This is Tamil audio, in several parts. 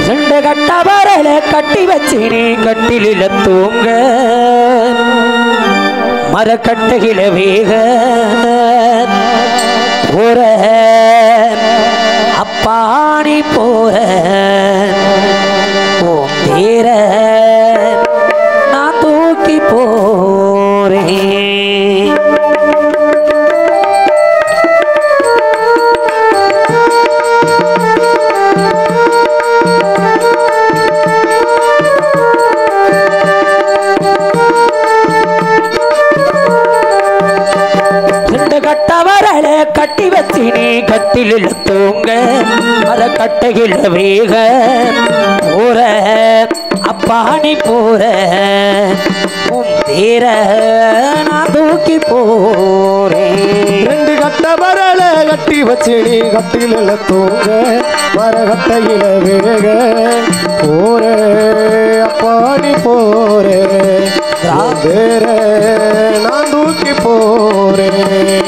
ரெண்டு கட்ட வரல கட்டி வச்சினே கட்டிலில தூங்க மரக்கட்டையில வேக போற அப்பாணி போற ஓம் தேர நான் தூக்கி போறேன் ரெண்டு கட்ட வரல கட்டி வச்சினே கட்டிலில் தூங்க மர கட்டையில் வேக போற அப்பாணி போற உன் தேர நான் தூக்கி போறேன் ரெண்டு கட்ட வரல கட்டி வச்சு நீ கட்டில தூங்க மரகட்டையில வேக போற அப்பாடி போற வேற நான் தூக்கி போறேன்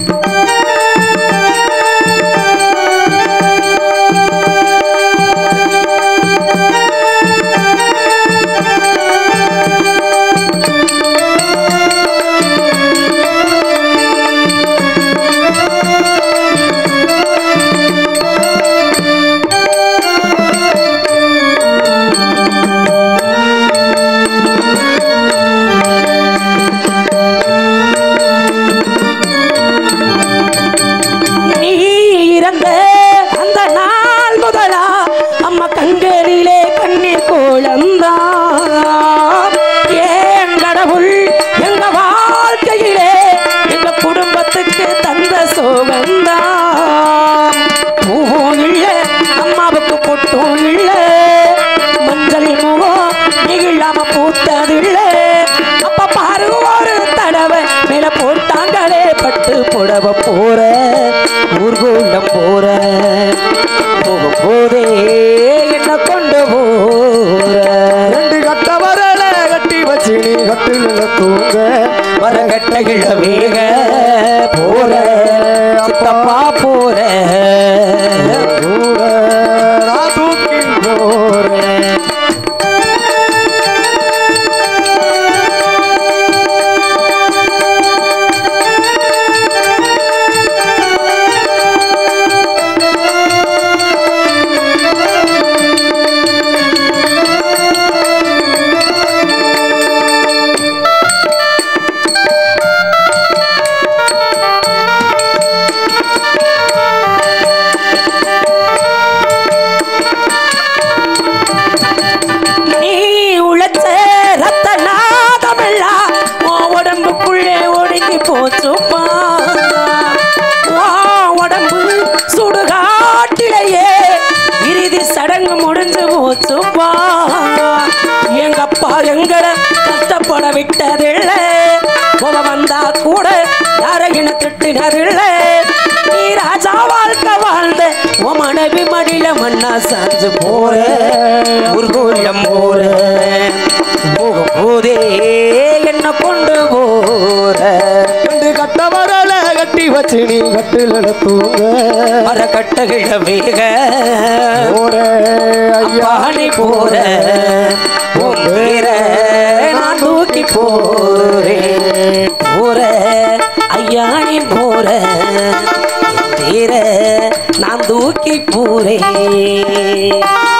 நீ இறந்த அந்த நாள் முதலா அம்மா கண்களிலே கண்ணீர் கோலந்தான் ஏன் கடவுள் எங்க வாழ்க்கையிலே எங்க குடும்பத்துக்கு தந்த சோகந்தான் பூவும் இல்ல அம்மாவுக்கு பொட்டும் இல்ல மஞ்சள் முகம் நெகிழாம பூத்ததில்ல அப்ப பாரு ஒரு தடவை மேல போட்டாங்களே பட்டு புடவ போற ஊர்கோலம் போற போகும் போதே என்ன கொண்டு போற ரெண்டு கட்ட வரல கட்டி வச்சு நீ கட்டில தூங்க வரகட்டையில வேக போற சித்தப்பா போற தூர நான் தூக்கி போறேன் நீ உழைச்ச ரத்த நாதமெல்லாம் உன் உடம்புக்குள்ளே ஒடுங்கி போச்சும்மா உன் உடம்பு சுடுகாட்டிலேயே இறுதி சடங்கு முடிஞ்சு போச்சும்மா எங்க அப்பா எங்களை கஷ்டப்பட விட்டதில்லை போக வந்தா கூட யாரையும் திட்டினதில்லை நீ ராஜா வாழ்க்கை வாழ்ந்த உன் மனைவி மடியில மண்ணா சாஞ்சு போற ஊர்கோலம் போற போகும் போதே என்ன கொண்டு போற ரெண்டு கட்ட வரல கட்டி வச்சு நீ கட்டில தூங்க மரக்கட்டைகள வேக போற ஐயா பானை போற உன் பேர நான் தூக்கி போறேன் போற ஐயானி போற என் பேர நான் தூக்கி போறேன்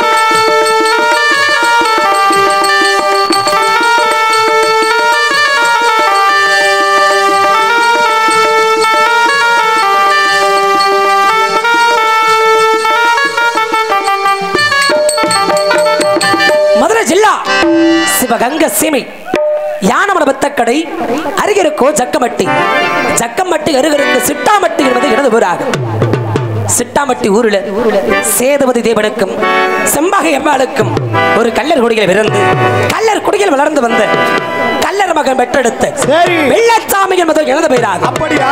மதுரை ஜில்லா சிவகங்க சீமை யானமன பத்தக்கடை அருகிருக்கோ ஜக்கமட்டி ஜக்கமட்டி அருகிருக்கு சிட்டாமட்டி என்பது எனது ஊராகும் சிட்டாமட்டி ஊரில் சேதுபதி தேவனுக்கும் செம்பாகை அம்மாளுக்கும் ஒரு கல்லர் குடியில் பிறந்து கல்லர் குடியில் வளர்ந்து வந்த கல்லர் மகன் பெற்றெடுத்த சரி வெள்ளச்சாமி என்பது எனது பெயராகும் அப்படியா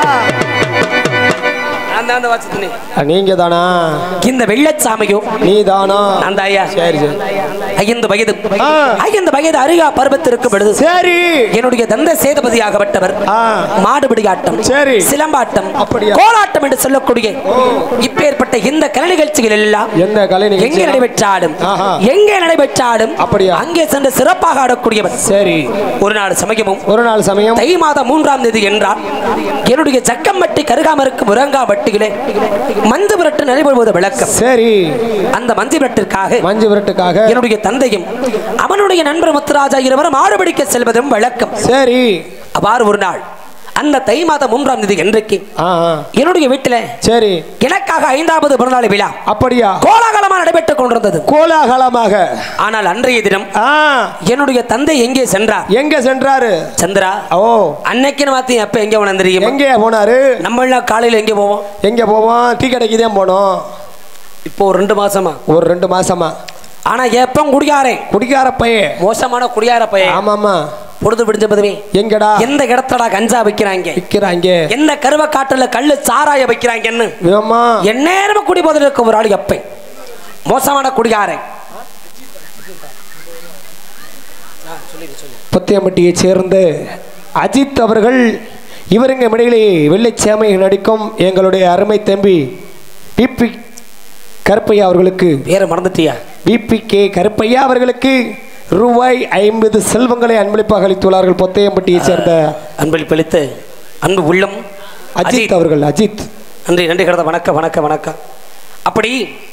அந்த அந்த வாட்சி நீங்க தானா இந்த வெள்ளச்சாமியும் நீ தானா அந்த ஐயா சரி சரி ஐந்து வயது ஆ. ஐந்து வயது அருகா பருவத்திற்கு பொழுது சரி என்னுடைய தந்தை சேதுபதியாகப்பட்டவர் ஆ. மாடுபிடி ஆட்டம் சரி. சிலம்பாட்டம் அப்படியா? கோலாட்டம் என்று சொல்லக்கூடிய இப்பேற்பட்ட இந்த கலை நிகழ்ச்சிகள் எல்லாம் என்ன கலை எங்கே நிகழ்ச்சி நடைபெற்றாலும் ஆஹா. எங்கே நடைபெற்றாலும் அப்படியா? அங்கே சென்று சிறப்பாக ஆடக்கூடியவர் சரி ஒரு நாள் சமயமும் ஒரு நாள் சமயம் தை மாதம் மூன்றாம் தேதி என்றால் என்னுடைய ஜக்கம்பட்டி கருகாமருக்கு முரங்காம்பட்டியிலே மஞ்சு விரட்டு நடைபெறுவது விளக்கம் சரி அந்த மஞ்சு விரட்டிற்காக மஞ்சு விரட்டுக்காக என்னுடைய தந்தையும் அவனுடைய நண்பர் முத்துராஜா இருவரும் ஆடுபிடிக்க செல்வதும் வழக்கம் சரி அவ்வாறு ஒரு நாள் அந்த தை மாதம் மூன்றாம் தேதி என்றைக்கு ஆ ஆ. என்னுடைய வீட்டில சரி எனக்காக ஐந்தாவது பிறநாள் விழா அப்படியா கோலாகலமா நடைபெற்றுக் கொண்டிருந்தது கோலாகலமாக ஆனால் அன்றைய தினம் ஆ என்னுடைய தந்தை எங்கே சென்றார் எங்க சென்றாரு சந்திரா ஓ அன்னைக்குன்னு பார்த்து எப்ப எங்க போன தெரியுமா எங்க போனாரு நம்ம எல்லாம் காலையில எங்க போவோம் எங்க போவோம் டீ கடைக்கு தான் போனோம் இப்போ ஒரு ரெண்டு மாசமா ஒரு ரெண்டு மாசமா ஆனா எப்ப குடியாரே குடிக்கார பையன் மோசமான குடியார பையன் ஆமாமா பொழுது பிடிச்ச பதவி எங்கடா எந்த இடத்தடா கஞ்சா வைக்கிறாங்க விக்கிறாங்க எந்த கருவ காட்டுல கல்லு சாராய வைக்கிறாங்கன்னு ஆமா எந்நேரமும் குடிபோதில் இருக்க ஒரு ஆள் எப்ப மோசமான குடிகாரன் புத்தியம்பட்டியை சேர்ந்த அஜித் அவர்கள் இவருங்க இடையிலே வெள்ளை சேமை நடிக்கும் எங்களுடைய அருமை தம்பி பிபி கருப்பையா அவர்களுக்கு பேரை மறந்துட்டியா பிபி கே கருப்பையா அவர்களுக்கு ரூபாய் ஐம்பது செல்வங்களை அன்பளிப்பாக அளித்துள்ளார்கள் பொத்தையம்பட்டியை சேர்ந்த அன்பளிப்பு அளித்து அன்பு உள்ளம் அஜித் அவர்கள் அஜித் நன்றி நன்றி கடந்த வணக்கம் வணக்கம் வணக்கம் அப்படி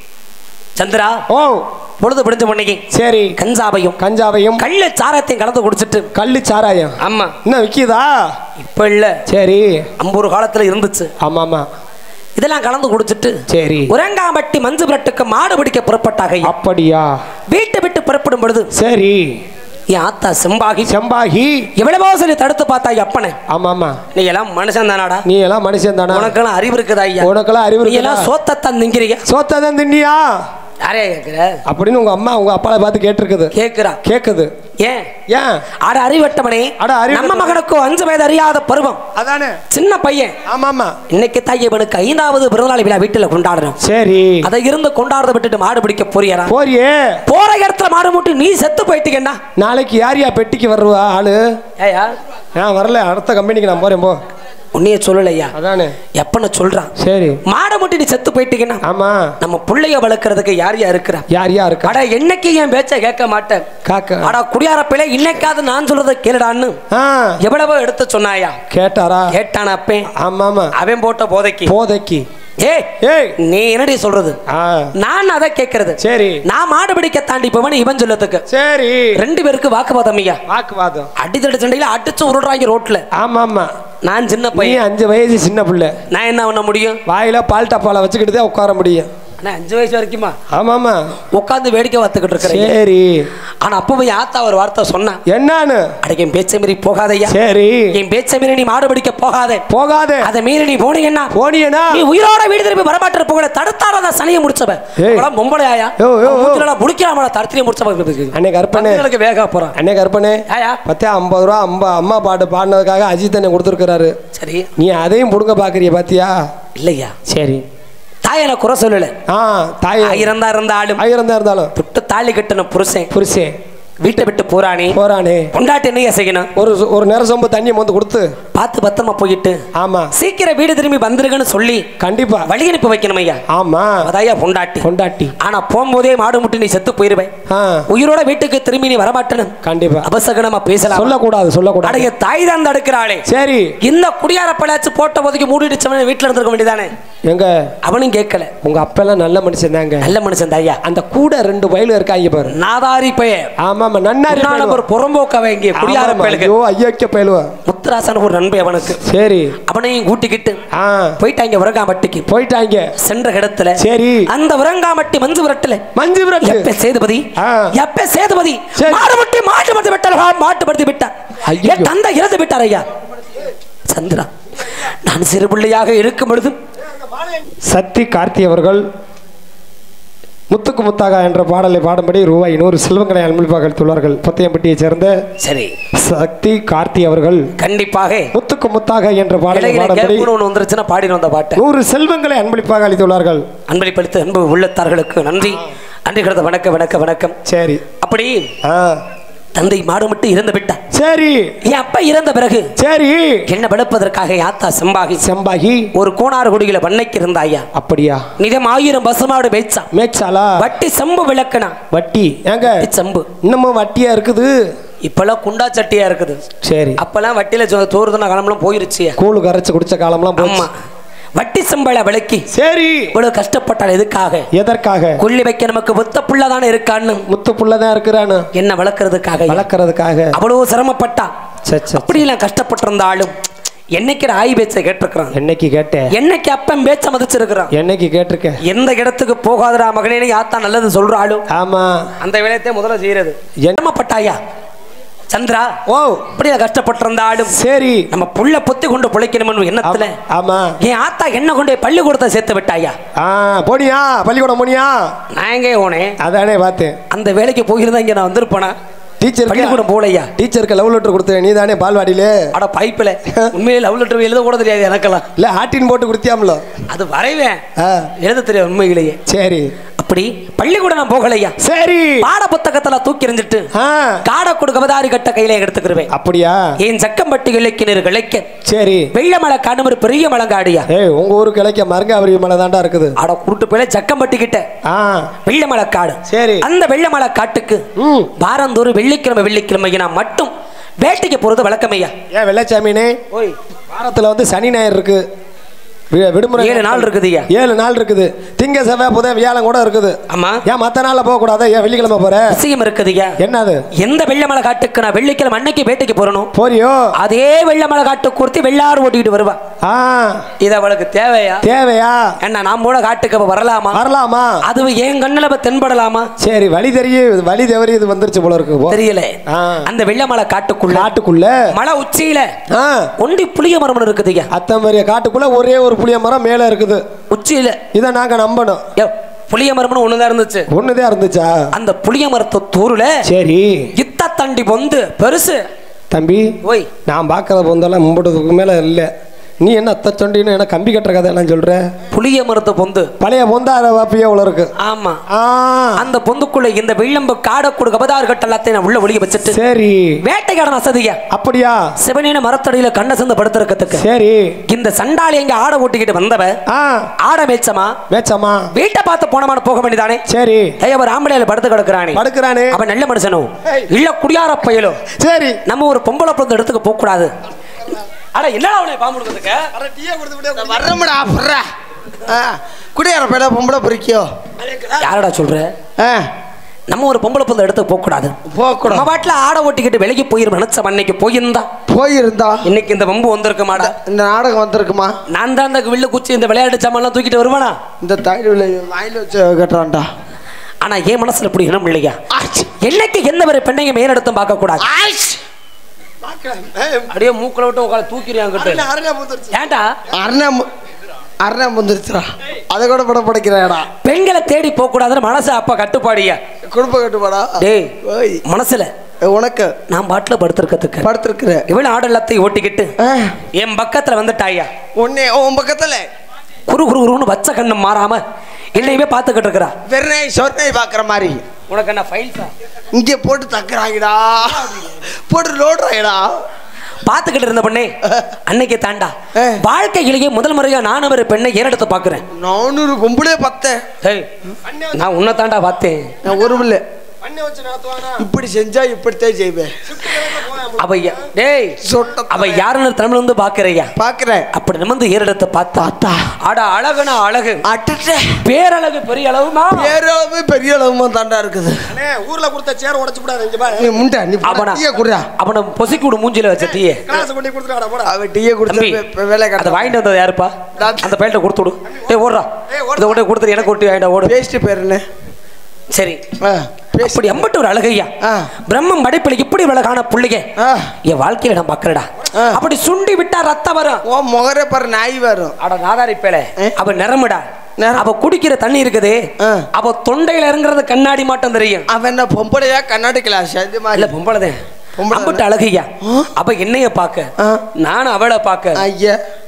சந்திரா ஓ பொழுது பிடிச்ச பொண்ணைக்கு சரி கஞ்சாவையும் கஞ்சாவையும் கள்ள சாரத்தையும் கலந்து குடிச்சிட்டு கள்ளு சாராயம் ஆமா என்ன விக்கிதா இப்ப இல்ல சரி ஐம்பது காலத்துல இருந்துச்சு ஆமா ஆமா இதெல்லாம் கலந்து குடிச்சிட்டு சரி உரங்காம்பட்டி மஞ்சு பிரட்டுக்கு மாடு பிடிக்க புறப்பட்டாக அப்படியா வீட்டை விட்டு புறப்படும் பொழுது சரி என் ஆத்தா செம்பாகி செம்பாகி எவ்வளவோ சொல்லி தடுத்து பார்த்தா அப்பனே ஆமா ஆமா நீ எல்லாம் மனுஷன் தானாடா நீ எல்லாம் மனுஷன் தானா உனக்கெல்லாம் அறிவு இருக்குதா ஐயா உனக்கெல்லாம் அறிவு நீ எல்லாம் இருக்குதா? சோத்தத்தான் திங்கிறீங்க சோத்தாதான் தின்னியா யாரே கேக்குற அப்படின்னு உங்க அம்மா உங்க அப்பாவை பார்த்து கேட்டிருக்குது கேக்குறா கேக்குது ஏன் ஏன் அட அறிவட்டமனே அட அறிவட்டமனே. நம்ம மகனுக்கு அஞ்சு வயது அறியாத பருவம் அதானே சின்ன பையன் ஆமா ஆமா இன்னைக்கு தாய் இவனுக்கு ஐந்தாவது பிறந்தநாள் விழா வீட்டுல கொண்டாடுறோம் சரி அதை இருந்து கொண்டாடுறத விட்டுட்டு மாடு பிடிக்க போறியரா போறியே போற இடத்துல மாடு மூட்டி நீ செத்து போயிட்டீங்கன்னா நாளைக்கு யார் யா பெட்டிக்கு வருவா ஆளு ஏயா நான் வரல அடுத்த கம்பெனிக்கு நான் போறேன் போ உன்னைய சொல்லலையா அதானே எப்பன்னு சொல்றான் சரி மாடை மூட்டி நீ செத்து போயிட்டீங்கன்னா ஆமா நம்ம பிள்ளைய வளர்க்கறதுக்கு யார் யார் இருக்கிறா யார் யா இருக்கா அட என்னைக்கு என் பேச்ச கேட்க மாட்டேன் காக்க அட குடியார பிள்ளை இன்னைக்காவது நான் சொல்றதை கேளுடான்னு ஆ எவ்வளவோ எடுத்து சொன்னாயா கேட்டாரா கேட்டான அப்பேன் ஆமா ஆமா அவன் போட்ட போதைக்கு போதைக்கு ஏய் ஏய் நீ என்னடி சொல்றது ஆ நான் அதை கேட்கறது சரி நான் மாடு பிடிக்க தாண்டி போவன் இவன் சொல்லத்துக்கு சரி ரெண்டு பேருக்கு வாக்குவாதம் ஐயா வாக்குவாதம் அடித்தடி சண்டையில அடிச்சு உருடுறாங்க ரோட்ல ஆமா ஆமா நான் சின்ன நீ பையன் அஞ்சு வயசு சின்ன பிள்ளை நான் என்ன பண்ண முடியும் வாயில பால் டப்பால வச்சுக்கிட்டு தான் உட்கார முடியும் ஆனா அஞ்சு வயசு வரைக்குமா ஆமா ஆமா உட்காந்து வேடிக்கை பார்த்துக்கிட்டு இருக்கிறேன் சரி ஆனா அப்ப போய் ஆத்தா ஒரு வார்த்தை சொன்னான் என்னன்னு அட என் பேச்சை மீறி போகாதையா சரி என் பேச்சை மீறி நீ மாடு பிடிக்க போகாதே போகாத அதை மீறி நீ போனீங்கன்னா போனியனா நீ உயிரோட வீடு திரும்பி வரமாட்டிற போகல தடுத்தார அந்த சனியை முடிச்சவ ஏய். அவளாம் பொம்பளையாயா யோ, யோ, யோ. முடிக்கிறாமல தடுத்திரியை முடிச்சவ அன்னை கற்பனை பந்தலுக்கு வேகா போறான் அண்ணே கற்பனை ஆயா பத்தே ஐம்பது ரூபா அம்பா அம்மா பாட்டு பாடினதுக்காக அஜித் அண்ணன் கொடுத்துருக்காரு சரி நீ அதையும் புடுங்க பாக்குறிய பாத்தியா இல்லையா சரி தாய் எனக்கு குறை சொல்லல ஆ தாய் ஆயிரம் தான் இருந்தாலும் ஆயிரம் தான் இருந்தாலும் தொட்டு தாலி கட்டின புருஷன் புருஷன் வீட்டை விட்டு போறானே போறானே பொண்டாட்டி என்ன செய்யணும் ஒரு ஒரு நேரம் சொம்பு தண்ணி வந்து கொடுத்து பார்த்து பத்திரமா போயிட்டு ஆமா சீக்கிரம் வீடு திரும்பி வந்துருங்கன்னு சொல்லி கண்டிப்பா வழி அனுப்பி வைக்கணும் ஐயா ஆமா அதாயா பொண்டாட்டி கொண்டாட்டி ஆனா போகும்போதே மாடு முட்டி நீ செத்து போயிருவேன் ஆ உயிரோட வீட்டுக்கு திரும்பி நீ வரமாட்டணும் கண்டிப்பா அபசகனமா பேசலாம் சொல்லக்கூடாது சொல்லக்கூடாது அடைய தாய் தான் தடுக்கிறாளே சரி இந்த குடியார பழாச்சு போட்ட போதைக்கு மூடிடுச்சவன வீட்டுல இருந்திருக்க வேண்டியதானே எங்க அவனும் கேட்கல உங்க அப்பெல்லாம் நல்ல மனுஷன் தாங்க நல்ல மனுஷன் தாயா அந்த கூட ரெண்டு வயலு இருக்காங்க பாரு நாதாரி பையன் ஆமா ஆமா நன்னாரி உன்னால ஒரு புறம்போக்க இங்க குடியார ஆமா, பயலுக்கு ஐயோ ஐயோக்க பயிலுவா முத்துராசன் ஒரு நண்பன் அவனுக்கு சரி அவனையும் கூட்டிக்கிட்டு ஆ போயிட்டாங்க உரங்காமட்டிக்கு போயிட்டாங்க சென்ற இடத்துல சரி அந்த உரங்காமட்டி மஞ்சு விரட்டுல மஞ்சு விரட்டு எப்ப சேதுபதி ஆ. எப்ப சேதுபதி சரி. மாடு முட்டி மாட்டு மட்டு விட்டார் மாட்டு படுத்து விட்டார் ஐயையோ. என் தந்தை இறந்து விட்டார் ஐயா சந்திரா நான் சிறு பிள்ளையாக இருக்கும் பொழுதும் சக்தி கார்த்தி அவர்கள் முத்துக்கு முத்தாக என்ற பாடலை பாடும்படி ரூபாய் நூறு செல்வங்களை அன்பளிப்பாக அளித்துள்ளார்கள் பத்தையம்பட்டியைச் சேர்ந்த சரி சக்தி கார்த்தி அவர்கள் கண்டிப்பாக முத்துக்கு முத்தாக என்ற பாடலை இடையில பாடும்படி கேப்புன்னு ஒண்ணு வந்துருச்சுன்னா பாடின வந்த பாட்டை நூறு செல்வங்களை அன்பளிப்பாக அளித்துள்ளார்கள் அன்பளிப்பளித்த அன்பு உள்ளத்தார்களுக்கு நன்றி அன்றி கிடந்த வணக்கம் வணக்கம் வணக்கம் சரி அப்படி ஆ தந்தை மாடு மட்டும் இறந்து விட்டான் சரி என் அப்பா இறந்த பிறகு சரி என்ன வளர்ப்பதற்காக என் ஆத்தா செம்பாகி செம்பாகி ஒரு கோணாறு குடியில பண்ணைக்கு இருந்தாயா அப்படியா நிதம் ஆயிரம் பசுமாடு மேய்ச்சான் மேய்ச்சாலா வட்டி செம்பு விளக்குனா வட்டி ஏங்க வட்டி செம்பு இன்னமும் வட்டியா இருக்குது இப்பெல்லாம் குண்டா சட்டியா இருக்குது சரி அப்பெல்லாம் வட்டியில சோ- சோறு தானே கிளம்பலாம் போயிருச்சு கூழு கரைச்சு குடிச்ச காலம்லாம் போச்சு ஆமா வட்டி செம்பள விளக்கி சரி இவ்வளவு கஷ்டப்பட்டால் எதுக்காக எதற்காக கொல்லி வைக்க நமக்கு புத்த புள்ள தானே இருக்கான்னு முத்து புள்ளதான் இருக்கிறான்னு என்ன வளர்க்கறதுக்காக வளர்க்கறதுக்காக அவ்வளவு சிரமப்பட்டா சே, சே. அப்படி எல்லாம் கஷ்டப்பட்டிருந்தாலும் என்னைக்கு ஆய் பேச்சை கேட்டிருக்கிறான் என்னைக்கு கேட்டேன் என்னைக்கு அப்பன் பேச்ச மதிச்சிருக்கிறான் என்னைக்கு கேட்டிருக்க எந்த இடத்துக்கு போகாதடா மகனே ஆத்தா நல்லது சொல்றாளும் ஆமா அந்த வேலையத்தை முதல்ல செய்யறது என்- சிரமப்பட்டாயா சந்திரா ஓ இப்படி கஷ்டப்பட்டிருந்தாலும் சரி நம்ம புள்ள பொத்தி கொண்டு பிழைக்கணும்னு எண்ணத்துல ஆமா என் ஆத்தா என்ன கொண்டு போய் பள்ளிக்கூடத்தை சேர்த்து விட்டாயா ஆ போனியா பள்ளிக்கூடம் போனியா நான் எங்கே போனேன் அதானே பார்த்தேன் அந்த வேலைக்கு போயிருந்தா இங்க நான் வந்திருப்பேனா டீச்சருக்கு பள்ளிக்கூடம் போகலையா டீச்சருக்கு லவ் லெட்டர் கொடுத்தேன் நீ தானே பால்வாடியிலே அட பைப்பில் உண்மையிலே லவ் லெட்டர் எழுத கூட தெரியாது எனக்கெல்லாம் இல்ல ஆட்டின் போட்டு கொடுத்தியாம்ல அது வரைவேன் ஆ எழுத தெரியாது உண்மையிலேயே சரி அப்படி பள்ளிக்கூடம் நான் போகலையா சரி பாட புத்தகத்துல தூக்கி எறிஞ்சிட்டு ஆ காடக்கூடு கபதாரி கட்ட கையில எடுத்துக்கிருவேன் அப்படியா என் சக்கம்பட்டி இலக்கினர் கிளைக்க சரி வெள்ளமலை காணும் ஒரு பெரிய மலங்காடியா ஏய் உங்க ஊருக்கு கிளைக்க மருங்காவரி மலை தாண்டா இருக்குது அட குருட்டு போயில சக்கம்பட்டி கிட்ட ஆ வெள்ளமலை காடு சரி அந்த வெள்ளமலை காட்டுக்கு ம் வாரந்தோறும் வெள்ளிக்கிழமை வெள்ளிக்கிழமை நான் மட்டும் வேட்டைக்கு போறது வழக்கமையா ஏன் வெள்ளச்சாமினே ஓய் வாரத்துல வந்து சனி ஞாயிறு இருக்கு வி- விடுமுறை ஏழு நாள் இருக்குதுய்யா ஏழு நாள் இருக்குது திங்க செவ்வாய் புதன் வியாழன் கூட இருக்குது ஆமா ஏன் மத்த நாள்ல போக கூடாதா ஏன் வெள்ளிக்கிழமை போற விஷயம் இருக்குதுய்யா என்னது எந்த வெள்ளமலை காட்டுக்கு நான் வெள்ளிக்கிழமை அன்னைக்கு வேட்டைக்கு போறணும் போறியோ அதே வெள்ளமலை காட்டு கொடுத்து வெள்ளாறு ஓட்டிக்கிட்டு வருவா ஆ இது அவளுக்கு தேவையா தேவையா என்ன நான் கூட காட்டுக்கு அப்ப வரலாமா வரலாமா அதுவும் என் கண்ணுல இப்ப தென்படலாமா சரி வழி தெரிய வழி தவறி இது வந்துருச்சு போல இருக்கு போ. தெரியல ஆ. அந்த வெள்ளமலை காட்டுக்குள்ள காட்டுக்குள்ள மலை உச்சியில ஆ ஒண்டி புளிய மரம் இருக்குதுய்யா அத்தம் பெரிய காட்டுக்குள்ள ஒரே ஒரு புளிய மரம் மேல இருக்குது உச்சியில இதை நாங்க நம்பணும் யோ, புளிய மரம்னு ஒண்ணுதான் இருந்துச்சு ஒண்ணுதான் இருந்துச்சா அந்த புளிய மரத்து தூருல சரி இத்த தண்டி பொந்து பெருசு தம்பி ஓய் நான் பார்க்கறது பொந்தெல்லாம் மும்பட்டதுக்கு மேல இல்லை நீ என்ன அத்தை சொண்டின்னு என்ன கம்பி கட்டுற கதையெல்லாம் சொல்ற புளிய மரத்து பொந்து பழைய பொந்தார வாப்பியே உள்ள இருக்கு ஆமா ஆ அந்த பொந்துக்குள்ள இந்த வெள்ளம்பு காடக்கூடு கபதார் கட்ட எல்லாத்தையும் நான் உள்ள ஒளிய வச்சுட்டு சரி வேட்டைக்காரன் அசதியா அப்படியா சிவனேன மரத்தடியில கண்ண சந்து படுத்திருக்கிறதுக்கு சரி இந்த சண்டாளி எங்க ஆடை ஓட்டிக்கிட்டு வந்தவ ஆ ஆடை மேய்ச்சமா மேச்சம்மா வீட்டை பார்த்து போனமான போக வேண்டியதானே சரி ஏய் அவர் ஆம்பளையில படுத்து கிடக்குறானே படுக்கிறானே அவன் நல்ல மனுஷனும் ஏய். இல்ல குடியார பயலும் சரி நம்ம ஒரு பொம்பளை பிறந்த இடத்துக்கு போக கூடாது அட என்னடா அவனை பாம்புடுக்கிறதுக்கு வர்றமுடா புர்ற குடியார பையில பொம்பளை பொறிக்கியோ யாரடா சொல்ற ஆ நம்ம ஒரு பொம்பளை பிறந்த இடத்துக்கு போக கூடாது நம்ம போகக்கூடாது பாட்டுல ஆடை ஓட்டிக்கிட்டு வெளிக்கு போயிரு நினைச்ச அன்னைக்கு போயிருந்தா போயிருந்தா இன்னைக்கு இந்த வம்பு வந்திருக்க மாடா இந்த நாடகம் வந்திருக்குமா நான் தான் அந்த வில்லு குச்சி இந்த விளையாட்டு சாமான்லாம் தூக்கிட்டு வருவானா இந்த தாயில் வாயில் வச்சு கட்டுறான்டா ஆனா என் மனசுல இப்படி இனம் இல்லையா என்னைக்கு எந்த ஒரு பெண்ணையும் மேலெடுத்தும் பார்க்க கூடாது அப்படியே மூக்கில விட்டு உட்கார தூக்கிறியாங்கிட்ட ஏன்டா அரணா அரணா முந்திருச்சுடா அதை கூட படம் படைக்கிறாடா பெண்களை தேடி போக கூடாதுன்னு மனசு அப்பா கட்டுப்பாடியா குடும்ப கட்டுப்பாடா டேய் ஓய் மனசுல உனக்கு நான் பாட்டுல படுத்திருக்கிறதுக்கு படுத்திருக்கிற இவள் ஆடு எல்லாத்தையும் ஓட்டிக்கிட்டு ஆ, என் பக்கத்துல வந்துட்டாயா உன்னை உன் பக்கத்துல குரு குரு குருன்னு வச்ச கண்ணம் மாறாம என்னையுமே பார்த்துக்கிட்டு இருக்கிறா வெறுனை சொர்ணை பாக்குற மாதிரி உனக்கு என்ன ஃபைல்ஸா இங்கே போட்டு தக்குறாங்கடா போட்டு லோடுறாங்கடா பார்த்துக்கிட்டு இருந்த பொண்ணே அன்னைக்கு தாண்டா ஆ. வாழ்க்கையிலேயே முதல் முறையா நான் ஒரு பெண்ணை ஏறெடுத்து பார்க்கிறேன் நானூறு பொம்பளே பார்த்தேன் ஏய், நான் உன்னை தாண்டா பார்த்தேன் நான் ஒரு பிள்ளை இப்படி செஞ்சா இப்படித்தான் செய்வேன் அவ யா- டேய் சொட்ட அவ யாருன்னு தமிழ் வந்து பாக்குறையா பாக்குறேன் அப்படி நிமிர்ந்து ஏறெடுத்து பார்த்தா பார்த்தா அட அழகுனா அழகு அட்டே பேரழகு பெரிய அளவுமா பேரளவு பெரிய அளவுமா தாண்டா இருக்குது ஊர்ல கொடுத்த சேர் உடைச்சு விடாது இங்க பாரு நீ முண்டை நீ அவனா டீயை குடுறா அவனை பொசிக்கு விடு மூஞ்சில வச்ச டீயே கிளாஸ் பண்ணி கொடுத்துட்டாடா போடா அவ டீயை தம்பி குடிச்சு வேலை அதை கட்ட வாங்கிட்டு வந்தது யாருப்பா நான். அந்த பையன்ட்ட கொடுத்து விடு டேய் ஓடுறா இதை கொண்டு கொடுத்துரு எனக்கு ஒட்டி வாங்கிட்ட ஓடு பேஸ்ட் பேர் என்ன சரி ஆ, பேஸ்ட் அப்படி அம்பட்டு ஒரு அழகையா ஆ. பிரம்மம் படைப்பில் இப்படி அழகான புள்ளைங்க ஆ, என் வாழ்க்கையில நான் பாக்குறடா ஆ. அப்படி சுண்டி விட்டா ரத்தம் வரும் உன் முகரே பாரு நாய் வரும் அட நாதாரி பேல ஏ? அவ நிறமுடா நிறம். அவ குடிக்கிற தண்ணி இருக்குது ஆ. அவ தொண்டையில இறங்குறது கண்ணாடி மாட்டம் தெரியும் அவன் என்ன பொம்பளையா கண்ணாடி கிளாஸ் அது இல்ல மாதிரி பொம்பளைதான் பொம்பளை அம்பட்டு அழகையா அப்ப என்னைய பாக்க ஆ. நானும் அவளை பாக்க ஐயா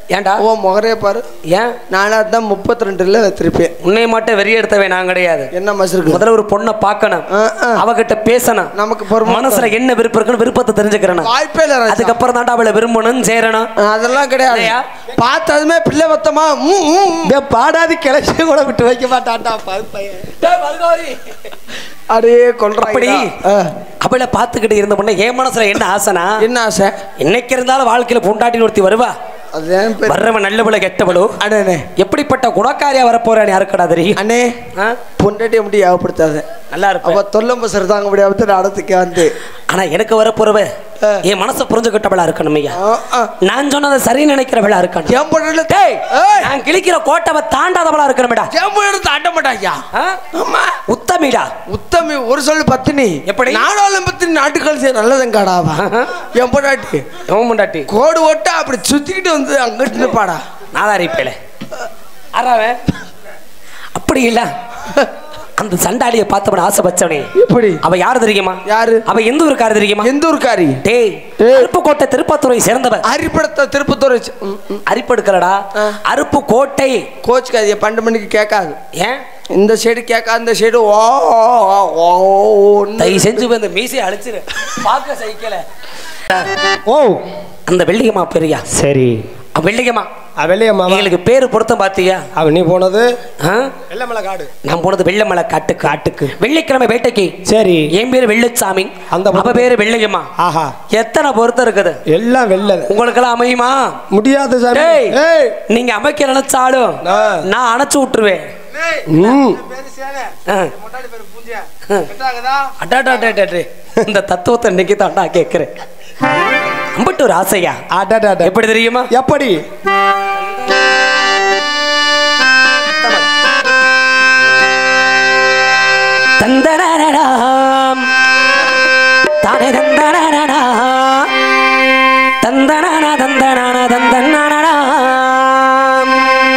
ஏன்டா ஓ முகரே பாரு ஏன் நானா தான் முப்பத்தி ரெண்டுல வச்சிருப்பேன் உன்னை மட்டும் வெறி எடுத்தவே நான் கிடையாது என்ன மசருக்கு முதல்ல ஒரு பொண்ணை பார்க்கணும் ஆ, ஆ. அவகிட்ட பேசணும் நமக்கு பொறுமை மனசுல என்ன விருப்பம் இருக்குன்னு விருப்பத்தை தெரிஞ்சுக்கிறேன் வாய்ப்பே இல்லை ராஜா. அதுக்கப்புறம் தான்டா அவளை விரும்பணும் சேரணும் அதெல்லாம் கிடையாது இல்லையா? பார்த்ததுமே பிள்ளை மொத்தமா ம், ம், ம். இந்த பாடாதி கிளச்சி கூட விட்டு வைக்க மாட்டான்டா பாரு பையன் அப்படியே கொள்றாங்க அப்படி அவளை பார்த்துக்கிட்டு இருந்த பொண்ணு என் மனசுல என்ன ஆசைனா என்ன ஆசை இன்னைக்கு இருந்தாலும் வாழ்க்கையில பொண்டாட்டி ஒருத்தி வருவா அது ஏன் பேர் வர்றவன் நல்லவள கெட்டவளோ அண்ணே எப்படிப்பட்ட குணக்காரியா வரப்போறான்னு யாருக்கடா தெரியும் அண்ணே ஆ? பொண்டாட்டியை மட்டும் ஞாபகப்படுத்தாத நல்லா இருப்ப அவ தொல்லம் பசர் தாங்க முடியாம நடத்துக்க வந்து ஆனா எனக்கு வரப்போறவ என் மனசை புரிஞ்சுக்கிட்டவளா இருக்கணும் ஐயா ஆ, ஆ. நான் சொன்னதை சரி நினைக்கிறவளா இருக்கணும் என் பொண்ணு டேய் ஏய், நான் கிழிக்கிற கோட்டவை தாண்டாதவளா இருக்கணும்டா என் பொண்ணு தாண்ட மாட்டாயா ஆ? ஆமா உத்தமிடா உத்தமி ஒரு சொல்லு பத்தினி எப்படி? நாடாளும் பத்தினி நாட்டுக்கள் செய்ய நல்லதங்காடாவா ஆஹா. என் பொண்டாட்டி எவன் முண்டாட்டி கோடு ஓட்ட அப்படி சுத்திக்கிட்டு வந்து அங்கிட்டு நிப்பாடா நாதா இருப்பேல அறாவன் அப்படி இல்ல அந்த சண்டாளியை பார்த்தவன ஆசைப்பச்சவனே எப்படி அவ யாரு தெரியுமா யாரு அவ எந்த ஊருக்காரு தெரியுமா எந்த ஊருக்காரி டேய் டேய். அருப்புக்கோட்டை திருப்பத்துறை சேர்ந்தவ அரிப்படத்தை திருப்பத்தூர் வச்சு ம், ம். அரிப்படுக்கலடா ஆ. அருப்பு கோட்டை கோச்சுக்காதிய பன்னெண்டு மணிக்கு கேட்காது ஏன் இந்த சைடு கேட்காது இந்த சைடு ஓ ஓ, ஓ, ஓன்னு. தயவு செஞ்சு போய் அந்த மீசையை அழிச்சிரு பார்க்க சைக்கிள ஓ அந்த வெள்ளியம்மா பெரியா சரி வெள்ளியம்மா வெள்ளையம்மா எங்களுக்கு பேரு பொருத்தம் பாத்தியா அவன் நீ போனது ஆ? வெள்ளமலை காடு நான் போனது வெள்ளமலை காட்டு காட்டுக்கு வெள்ளிக்கிழமை வேட்டைக்கு சரி என் பேரு வெள்ளச்சாமி அந்த அவ பேரு வெள்ளையம்மா ஆஹா எத்தனை பொருத்தம் இருக்குது எல்லாம் வெள்ளை உங்களுக்கெல்லாம் அமையுமா முடியாது சாமி டேய். ஏய் நீங்க அமைக்க நினைச்சாலும் ஆ. நான் அணைச்சு விட்டுருவேன் ம் ஆ. அடாடாடாடாடே. இந்த தத்துவத்தை இன்னைக்கு தாண்டா கேட்கிறேன் அம்பிட்டு ஒரு ஆசையா அடடட எப்படி தெரியுமா எப்படி தந்தனனடாம் தானே தந்தனனடா தந்தனன தந்தனன தந்தனனடாம்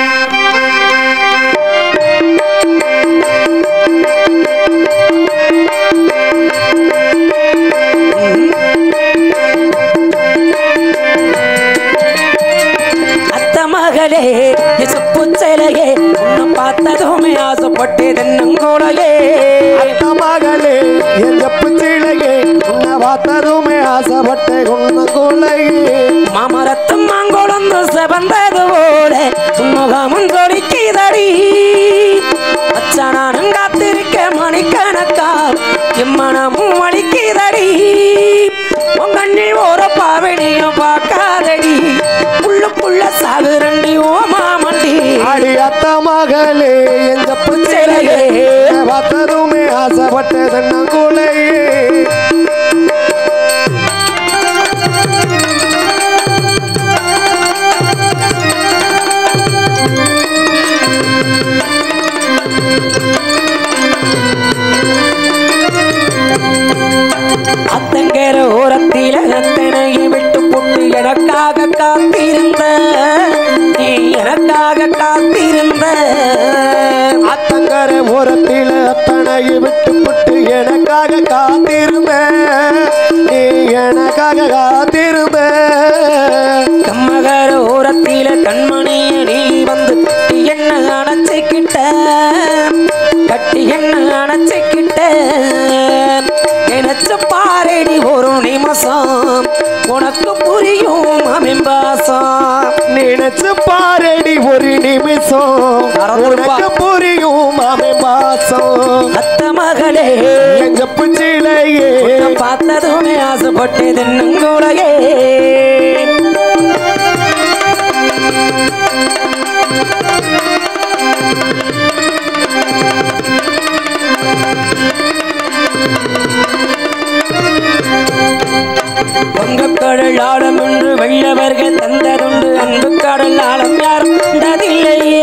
அத்த மகளே எசுப்பு சிலையே உன்னை பார்த்ததுமே ஆசைப்பட்டு தென்னங்கூடையே அத்த மகளே என் ஜப்பு சீழையே உன்னை பார்த்ததுமே ஆசைப்பட்ட உன்ன கொள்ளையே மாமரத்தும் மாங்கொழுந்து செவந்தது போல முகமும் தொடிக்குதடி அச்சனானும் காத்திருக்க மணிக்கணக்கா எம்மனமும் வலிக்குதடி உன் கண்ணில் ஒரு பாவனையும் பார்க்காதடி உள்ளுக்குள்ள சாகுரண்டி ஓ மாமண்டி அடி அத்த மகளே என் ஜப்பு சீழையே உன்னை பார்த்ததுமே ஆசைப்பட்ட உன்ன கொள்ளையே அத்தங்கர ஓரத்தில அத்தனையை விட்டு போட்டு எனக்காக காத்திருந்த நீ எனக்காக காத்திருந்த அத்தங்கர ஓரத்தில அத்தனையை விட்டு புட்டு எனக்காக காத்திருந்த நீ எனக்காக காத்திருந்த கம்மகர ஓரத்தில கண்மணிய நீ வந்து கட்டி என்ன அணைச்சிக்கிட்ட கட்டி என்ன அணைச்சிக்கிட்ட நினைச்சு பாரடி ஒரு நிமிஷம் உனக்கு புரியும் அமிம்பாசம் நினைச்சு பாரடி ஒரு நிமிஷம் மறந்துடுப்பா. உனக்கு புரியும் அமை மாசம் அத்த மகளே என் ஜப்பு சீழையே உன்னை பார்த்ததுமே ஆசைப்பட்டது நங்கூடையே வங்கக்கடல் ஆழம் என்று வெள்ளவர்கள் தந்ததுண்டு அன்பு கடல் ஆழம் யாரும் தந்ததில்லையே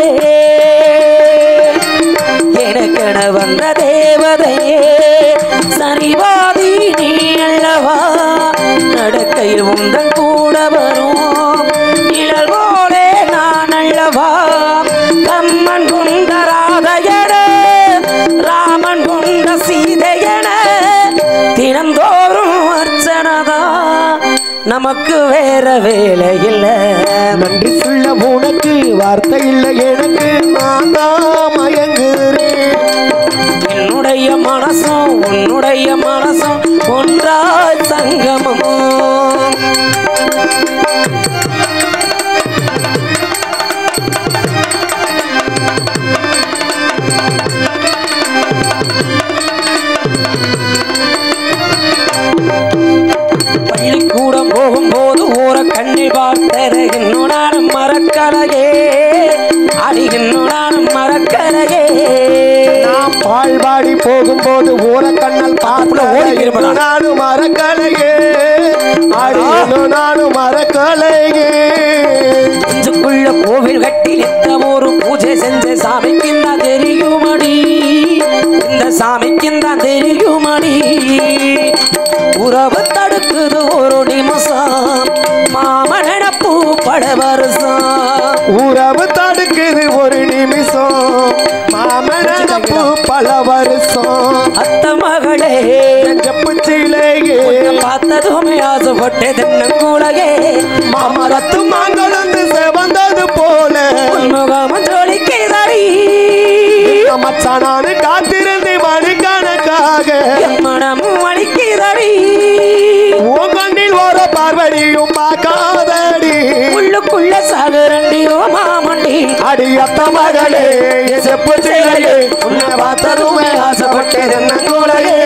எனக்கென வந்த தேவதையே சரிவாதி நீ அல்லவா நடக்கையில் உந்தன் கூட வரும் நிழல் போலே நான் அல்லவா கம்மன் குந்த ராதையன ராமன் குந்த சீதையன தினந்தோறும் அர்ச்சனதா நமக்கு வேற வேலை இல்ல நன்றி சொல்ல உனக்கு வார்த்தை இல்லை எனக்கு நான் தான் மயங்குறேன் என்னுடைய மனசும் உன்னுடைய மனசும் ஒன்றாய் சங்கமமோ பள்ளிக்கூடம் போகும்போது ஊர கண்ணில் பார்த்தேன் இன்னும் நானும் மறக்கலையே அடி இன்னும் நானும் மறக்கலையே நாம் பால்வாடி போகும்போது ஊர கண்ணல் உள்ள ஓடி பார்த்து திரும்பலாம். நானும் மறக்கலையே அடி இன்னும் நானும் மறக்கலையே நெஞ்சுக்குள்ள கோவில் கட்டி நித்தம் ஒரு பூஜை செஞ்ச சாமிக்கு தான் தெரியுமடி இந்த சாமிக்கு தான் தெரியுமடி உறவு தடுக்குது ஒரு நிமிஷம் மாமனப்பு பட வருஷம் உறவு தடுக்குது ஒரு நிமிஷம் மாமனப்பு பல வருஷம் அத்த மகளே செப்புச்சிலேயே உன்னை பார்த்ததுமே ஆசைப்பட்டு தென்னங்கூடகே மாமரத்து மாங்கலந்து செவந்தது போல உன்முகமும் ஜோலிக்குதடி மச்சானானு காத்திருந்து மணிக்கணக்காக என் மனமும் வலிக்குதடி உன் கண்ணில் ஒரு பார்வடியும் பார்க்காதடி உள்ளுக்குள்ள சாகுரண்டியோ மாமண்டி அடியத்த மகளே செப்பு சிலையே உன்னை பார்த்ததுமே ஆசைப்பட்டது நங்கூலையே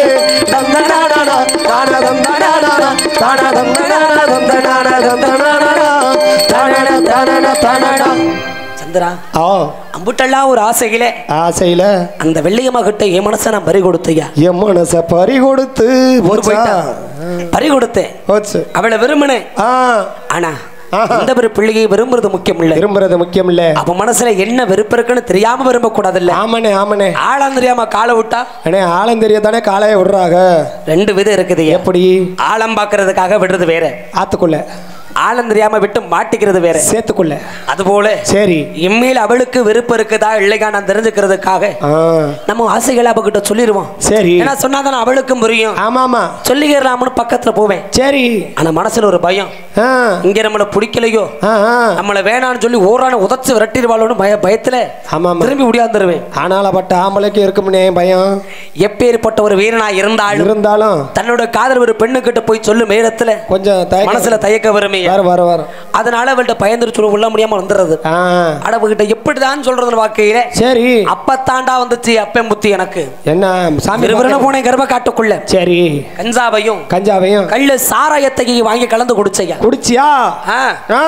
தந்தனானா தான தந்தனானா தான தந்தனானா தந்தனானா தந்தனானா தானன தானன தானனா சந்திரா ஆ அம்புட்டெல்லாம் ஒரு ஆசையில ஆசையில அந்த வெள்ளியம்மா கிட்ட என் மனசை நான் பறி கொடுத்தையா என் மனச பறி கொடுத்து ஊர் போச்சா போயிட்டா பறி கொடுத்தேன் போச்சு அவளை விரும்பினேன் ஆ ஆனா ஆஹா. எந்த ஒரு பிள்ளையை விரும்புறது முக்கியம் இல்ல விரும்புறது முக்கியம் இல்ல அவ மனசுல என்ன வெறுப்பு இருக்குன்னு தெரியாம விரும்ப கூடாதுல்ல ஆமாண்ணே ஆமாண்ணே ஆளாம் தெரியாம காலை விட்டா அண்ணே ஆழம் தெரியத்தானே காலையை விடுறாங்க ரெண்டு விதம் இருக்குது எப்படி ஆழம் பாக்குறதுக்காக விடுறது வேற ஆத்துக்குள்ள ஆழம் தெரியாம விட்டு மாட்டிக்கிறது வேற சேத்துக்குள்ள அதுபோல சரி இம்மையில் அவளுக்கு விருப்பம் இருக்குதா இல்லையா நான் தெரிஞ்சுக்கிறதுக்காக ஆ நம்ம ஆசைகளை அவகிட்ட சொல்லிடுவோம் சரி ஏன்னா சொன்னாதான் அவளுக்கும் புரியும் ஆமாமா சொல்லிக்கிறலாம்னு பக்கத்துல போவேன் சரி ஆனா மனசுல ஒரு பயம் ஆ இங்க நம்மள பிடிக்கலையோ ஆ ஆ. நம்மள வேணாம்னு சொல்லி ஓரான உதச்சு விரட்டிடுவாளோன்னு பய பயத்துல ஆமாமா திரும்பி முடியாந்துருவேன் ஆனாலப்பட்ட ஆம்பளைக்கு இருக்கும்னே பயம் எப்பேற்பட்ட ஒரு வீரனா இருந்தாலும் இருந்தாலும் தன்னோட காதல் ஒரு பெண்ணுகிட்ட போய் சொல்லும் நேரத்துல கொஞ்சம் தயக்கம் மனசுல தயக்க வருமே வர வர வர அதனால அவள்கிட்ட பயந்துட்டு சொல்ல உள்ள முடியாம வந்துடுறது ஆ அடவுகிட்ட எப்படிதான் சொல்றதுன்னு வாக்கையில சரி அப்பத்தாண்டா வந்துச்சு அப்பன் புத்தி எனக்கு என்ன சாமி விறுவிறுன்னு பார்க்க- போனேன் கர்ப்ப காட்டுக்குள்ள சரி கஞ்சாவையும் கஞ்சாவையும் கள்ளு சாராயத்தையும் வாங்கி கலந்து குடிச்சையா குடிச்சியா ஆ, ஆ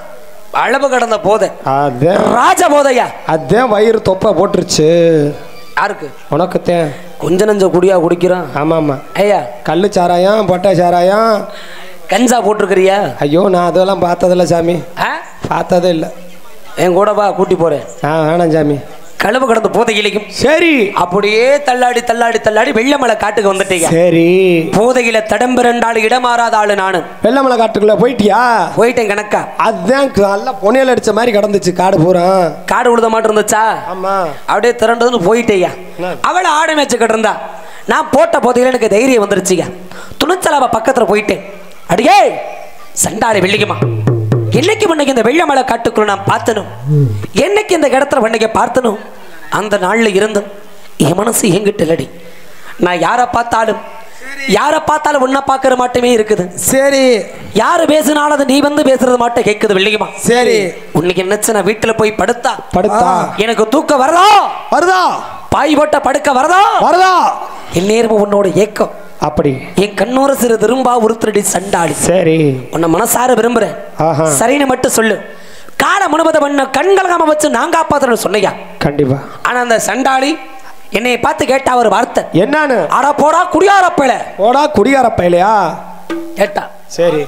அளவு கடந்த போதை அதான் ராஜ போதையா அதான் வயிறு தொப்பை போட்டுருச்சு யாருக்கு உனக்குத்தேன் கொஞ்ச நஞ்ச குடியா குடிக்கிறான் ஆமாம்மா ஐயா கள்ளு சாராயம் பொட்டை சாராயம் கஞ்சா போட்டிருக்கிறியா ஐயோ நான் அதெல்லாம் பார்த்ததில்ல சாமி ஆ? பார்த்ததே இல்லை என் கூட வா கூட்டி போறேன் ஆ வேணாம் சாமி கழுவு கடந்த போதையிலையும் சரி அப்படியே தள்ளாடி தள்ளாடி தள்ளாடி வெள்ளமலை காட்டுக்கு வந்துட்டீங்க சரி போதையில தடம்பிரண்டாள் இடமாறாத ஆளு நானு வெள்ளமலை காட்டுக்குள்ள போயிட்டியா போயிட்டேன் கணக்கா அதுதான் நல்லா பொனியல் அடிச்ச மாதிரி கிடந்துச்சு காடு பூரா காடு உழுத மாட்டு இருந்துச்சா ஆமா அப்படியே திரண்டதுன்னு போயிட்டேயா அவளை ஆடை மேய்ச்சிக்கிட்டு இருந்தா நான் போட்ட போதையில எனக்கு தைரியம் வந்துருச்சுங்க துணிச்சல் அவ பக்கத்துல போயிட்டேன் அடியே சண்டாளி வெள்ளிக்குமா என்னைக்கு முன்னைக்கு இந்த வெள்ளமலை காட்டுக்குள்ள நான் பார்த்தனும் என்னைக்கு இந்த இடத்துல வண்ணைக்கு பார்த்தனும் அந்த நாள்ல இருந்தும் என் மனசு எங்கிட்ட இல்லடி நான் யாரை பார்த்தாலும் யாரை பார்த்தாலும் உன்னை பார்க்கற மாட்டமே இருக்குது சரி யாரு பேசினாலும் அது நீ வந்து பேசுறது மட்டும் கேட்குது வெள்ளிக்குமா சரி உன்னைக்கு என்னச்சு நான் வீட்டுல போய் படுத்தா படுத்தா எனக்கு தூக்கம் வரதா வருதா பாய் போட்ட படுக்க வரதா வருதா எந்நேரமும் உன்னோட ஏக்கம் அப்படி என் கண்ணோர சிறு திரும்பா உருத்திரடி சண்டாளி சரி உன்னை மனசார விரும்புறேன் ஆஹா சரின்னு மட்டும் சொல்லு கால முழுவதும் பண்ண கண்கலகாம வச்சு நான் காப்பாத்துறேன்னு சொன்னையா கண்டிப்பா ஆனா அந்த சண்டாளி என்னை பார்த்து கேட்டா ஒரு வார்த்தை என்னன்னு அட போடா குடியாரப்பையில ஓடா குடிகார பையலையா கேட்டா சரி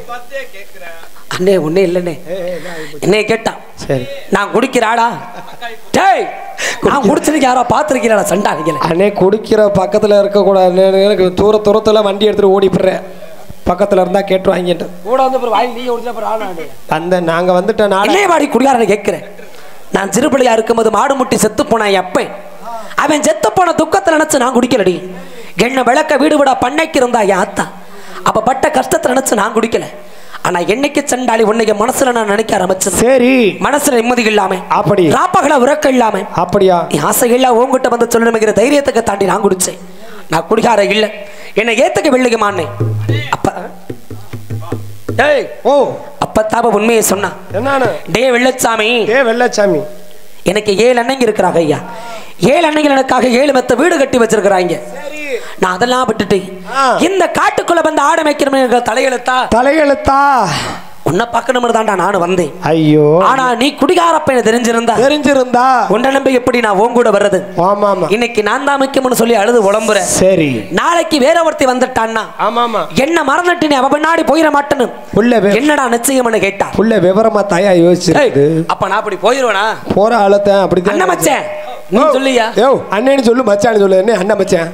அண்ணே ஒண்ணே இல்லைண்ணே என்னைய கேட்டா சரி நான் குடிக்கிறாடா டேய் நான் குடிச்சிருக்க யாரோ பார்த்துருக்கீங்களா சண்டாளிக்கல அண்ணே குடிக்கிற பக்கத்துல இருக்கக்கூடாது எனக்கு தூர தூரத்துல வண்டி எடுத்துட்டு ஓடிப்படுறேன் பக்கத்துல இருந்தா கேட்டு வாங்கிட்டு கூட வந்து அப்புறம் வாங்கி நீ குடிச்சா அப்புறம் ஆளாடு அந்த நாங்க வந்துட்ட நாட என்னைய வாடி குடியாரன்னு கேட்கிறேன் நான் சிறுபிள்ளையா இருக்கும்போது மாடு முட்டி செத்து போனான் என் அப்பன் அவன் செத்து போன துக்கத்தை நினைச்சு நான் குடிக்கலடி என்ன விளக்க வீடு விட பண்ணைக்கு இருந்தா என் அத்தா அப்ப பட்ட கஷ்டத்தை நினைச்சு நான் குடிக்கல ஆனா என்னைக்கு சண்டாளி உன்னைய மனசுல நான் நினைக்க ஆரம்பிச்சது சரி மனசுல நிம்மதி இல்லாம அப்படி ராப்பகல உறக்கம் இல்லாம அப்படியா என் ஆசைகள்லாம் உங்ககிட்ட வந்து சொல்லணுங்கிற தைரியத்துக்கு தாண்டி நான் குடிச்சேன் நான் குடிகார இல்ல என்னை ஏத்துக்க வெள்ளைக்குமான்னு அப்ப டேய் ஓ அப்பத்தாப்ப உண்மையை சொன்னான் என்னன்னு டே வெள்ளச்சாமி ஏ வெள்ளச்சாமி எனக்கு ஏழு அண்ணங்க இருக்கிறாங்க ஐயா ஏழு அண்ணங்கள் எனக்காக ஏழு மெத்த வீடு கட்டி வச்சிருக்கிறாங்க நான் அதெல்லாம் விட்டுட்டு ஆ. இந்த காட்டுக்குள்ள வந்து ஆட மேய்க்கிறவங்க தலையெழுத்தா தலையெழுத்தா உன்னை பார்க்கணும்னு தான்டா நானும் வந்தேன் ஐயோ ஆனா நீ குடிகார பையனை தெரிஞ்சிருந்தா தெரிஞ்சிருந்தா உன்னை நம்பி எப்படி நான் உன் கூட வர்றது ஆமா ஆமா இன்னைக்கு நான் தான் முக்கியம்னு சொல்லி அழுது உளம்புறேன் சரி நாளைக்கு வேற ஒருத்தி வந்துட்டான்னா ஆமா ஆமா என்ன மறந்துட்டு நீ அவ பின்னாடி போயிட மாட்டேன்னு புள்ள வே- என்னடா நிச்சயம்னு கேட்டா புள்ள விவரமா தாயா ஏய், யோசிச்சிருக்கு அப்ப நான் அப்படி போயிருவேனா போற ஆளத்தான் அப்படித்தான் அண்ணன் மச்சேன் நீ ஓ, சொல்லியா யோ அண்ணன்னு சொல்லு மச்சான்னு சொல்லு என்ன அண்ணன் மச்சான்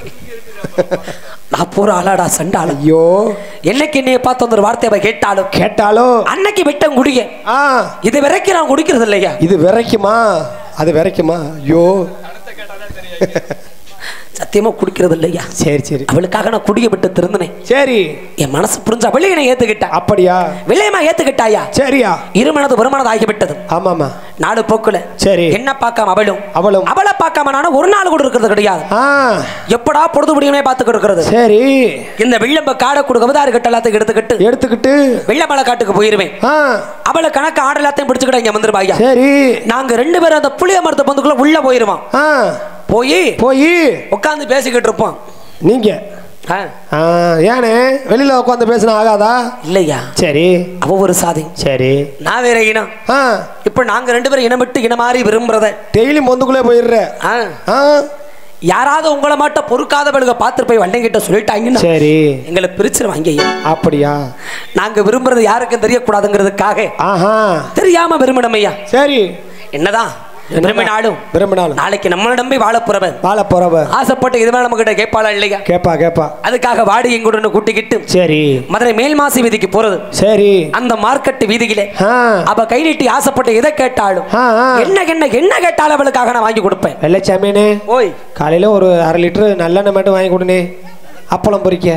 நான் போற ஆளாடா சண்டாள ஐயோ என்னைக்கு என்னைய பார்த்து ஒரு வார்த்தை அவ கேட்டாலும் கேட்டாலும் அன்னைக்கு விட்டம் குடிக்க ஆ இது வரைக்கும் நான் குடிக்கிறது இல்லையா இது விரைக்குமா அது விரைக்குமா ஐயோ சத்தியமா குடிக்கிறது இல்லையா சரி சரி அவளுக்காக நான் குடிய விட்டு திருந்தினேன் சரி என் மனசு புரிஞ்ச அவளே என்னை ஏத்துக்கிட்டா அப்படியா வெள்ளையமா ஏத்துக்கிட்டாயா சரியா இருமனது ஒருமனது ஆகிவிட்டது ஆமாமா நாடு போக்குல சரி என்ன பார்க்காம அவளும் அவளும் அவளை பார்க்காம நானும் ஒரு நாள் கூட இருக்கிறது கிடையாது ஆ எப்படா பொழுது முடியுமே பார்த்துக்கிட்டு இருக்கிறது சரி இந்த வெள்ளம்ப காடை கூட கவிதாறு கட்ட எல்லாத்தையும் எடுத்துக்கிட்டு எடுத்துக்கிட்டு வெள்ளமலை காட்டுக்கு போயிருவேன் ஆ அவளை கணக்கு ஆடு எல்லாத்தையும் பிடிச்சுக்கிட்டு இங்க வந்துருவா ஐயா சரி நாங்க ரெண்டு பேரும் அந்த புளிய மரத்து பந்துக்குள்ள உள்ள போயிருவோம் ஆ போய் போய் உட்காந்து பேசிக்கிட்டு இருப்போம் நீங்க ஆ, ஆ ஏனே வெளியில உட்காந்து பேசினா ஆகாதா இல்லையா சரி அவ ஒரு சாதி சரி நான் வேற இனம் ஆ இப்ப நாங்க ரெண்டு பேரும் இனம் விட்டு இனம் மாறி விரும்புறத டெய்லி மொந்துக்குள்ளே போயிடுற ஆ, ஆ யாராவது உங்களை மாட்ட பொறுக்காதவளுக பார்த்து போய் வண்டைங்கிட்ட சொல்லிட்டாங்கன்னா சரி எங்களை பிரிச்சிருவாங்க ஐயா அப்படியா நாங்க விரும்புறது யாருக்கும் தெரியக்கூடாதுங்கிறதுக்காக ஆஹா தெரியாம விரும்பணும் ஐயா சரி என்னதான் விரும்பினாலும் விரும்பினாலும் நாளைக்கு நம்மளை நம்பி வாழ போறவன் வாழ போறவ ஆசைப்பட்டு இது மேல நம்ம கிட்ட கேட்பாளா இல்லையா கேப்பா கேப்பா அதுக்காக வாடி எங்கூட கூட்டிக்கிட்டு சரி மதுரை மேல்மாசி வீதிக்கு போறது சரி அந்த மார்க்கெட் வீதியில ஆ அவ கை நீட்டி ஆசைப்பட்டு எதை கேட்டாலும் ஆ, ஆ. என்ன என்ன என்ன கேட்டாலும் அவளுக்காக நான் வாங்கி கொடுப்பேன் வெள்ளைச்சாமியனே ஓய் காலையில ஒரு அரை லிட்டரு நல்லெண்ணெய் மட்டும் வாங்கி கொடுனே அப்பளம் பொரிக்க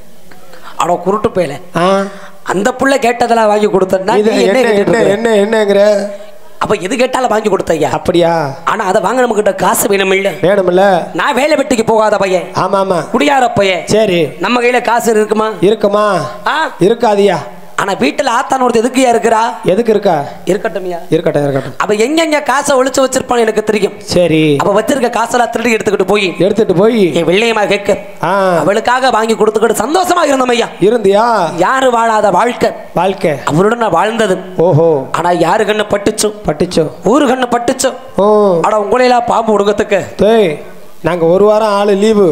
அட குருட்டு போயல ஆ அந்த புள்ள கேட்டதெல்லாம் வாங்கி கொடுத்தா இது என்ன என்ன என்ன என்னங்கிற அப்ப எது கேட்டாலும் வாங்கி கொடுத்தையா அப்படியா ஆனா அதை வாங்க நம்ம கிட்ட காசு வேணும் இல்ல வேணும்ல நான் வேலை வெட்டிக்கு போகாத பையன் ஆமா ஆமா குடியார பையன் சரி நம்ம கையில காசு இருக்குமா இருக்குமா ஆ இருக்காதியா ஆனா வீட்டுல ஆத்தான் ஒருத்தர் எதுக்குயா இருக்கிறா எதுக்கு இருக்கா இருக்கட்டும்யா இருக்கட்டும் இருக்கட்டும் அவ எங்கெங்க காசை ஒளிச்சு வச்சிருப்பான்னு எனக்கு தெரியும் சரி அவ வச்சிருக்க காசெல்லாம் திருடி எடுத்துக்கிட்டு போய் எடுத்துட்டு போய் என் வெள்ளையமா கேட்க ஆ அவளுக்காக வாங்கி கொடுத்துக்கிட்டு சந்தோஷமா இருந்தோம் ஐயா இருந்தியா யாரு வாழாத வாழ்க்கை வாழ்க்கை அவருடன் நான் வாழ்ந்தது ஓஹோ ஆனா யாரு கண்ணு பட்டுச்சோ பட்டுச்சோ ஊரு கண்ணு பட்டுச்சோ ஓ ஆனா உங்களையெல்லாம் பாம்பு உடுக்கத்துக்கு டேய் நாங்க ஒரு வாரம் ஆளு லீவு